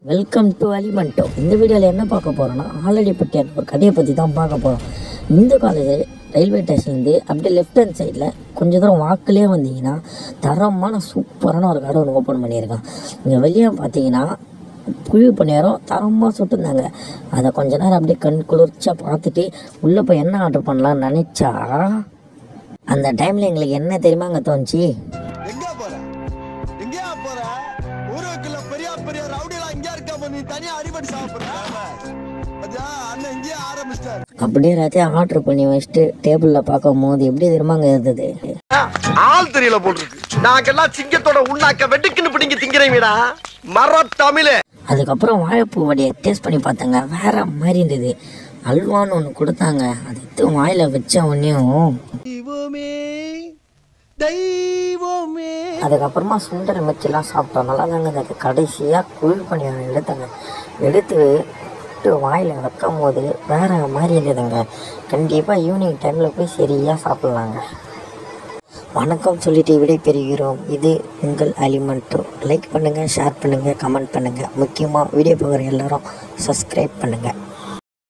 welcome to அலிமெண்டோ இந்த வீடியோவில் என்ன பார்க்க போகிறோன்னா ஆலடிப்பட்டியார் ஒரு கதையை பற்றி தான் பார்க்க போகிறோம் இந்த காலேஜ் ரயில்வே ஸ்டேஷன்லேருந்து அப்படியே லெஃப்ட் ஹேண்ட் சைடில் கொஞ்ச தூரம் வாக்குலேயே வந்தீங்கன்னா தரமான சூப்பரான ஒரு கடை ஒன்று ஓப்பன் பண்ணியிருக்கான் இங்கே வெளியே பார்த்தீங்கன்னா குழி பணியாரம் தரமாக சுட்டுருந்தாங்க அதை கொஞ்ச நேரம் அப்படியே கண் குளிர்ச்சியாக பார்த்துட்டு உள்ளே போய் என்ன ஆர்டர் பண்ணலாம்னு நினச்சா அந்த டைமில் எங்களுக்கு என்ன தெரியுமா அங்கே தோணுச்சு எங்க போற எங்கயா போற ஊருக்குள்ள பெரிய பெரிய ரவுடிலாம் இங்க இருக்க நீ தனியா அடிபடி சாப்பிடுற அதான் அண்ணன் இங்கேயே ஆரம்பிச்சிட்டாரு அப்படியே எல்லாத்தையும் ஆர்டர் பண்ணி வச்சுட்டு டேபிளில் பார்க்கும் போது எப்படி தெரியுமா அங்கே இருந்தது ஆள் தெரியல போட்டுருக்கு நாங்கெல்லாம் சிங்கத்தோட உண்ணாக்க வெட்டுக்குன்னு பிடிங்க திங்கிறீங்கடா மர தமிழே அதுக்கப்புறம் வாழைப்பூ வடையை டேஸ்ட் பண்ணி பார்த்தேங்க வேற மாதிரி இருந்தது அல்வான்னு ஒன்று கொடுத்தாங்க அது எடுத்து வாயில் வச்ச உடனேயும் தெய்வமே தெய்வமே அதுக்கப்புறமா சுண்டல் மிச்செல்லாம் சாப்பிட்டோம் நல்லா தாங்க இருந்தது கடைசியாக குளிர் பணியாரம் எடுத்தாங்க எடுத்து விட்டு வாயில் வைக்கும் போது வேற மாதிரி இருந்ததுங்க கண்டிப்பாக ஈவினிங் டைமில் போய் சரியாக சாப்பிட்லாங்க வணக்கம் சொல்லிட்டு விடை பெறுகிறோம் இது உங்கள் அலிமெண்ட்டோ லைக் பண்ணுங்கள் ஷேர் பண்ணுங்கள் கமெண்ட் பண்ணுங்கள் முக்கியமாக வீடியோ பார்க்குற எல்லாரும் சப்ஸ்கிரைப் பண்ணுங்கள்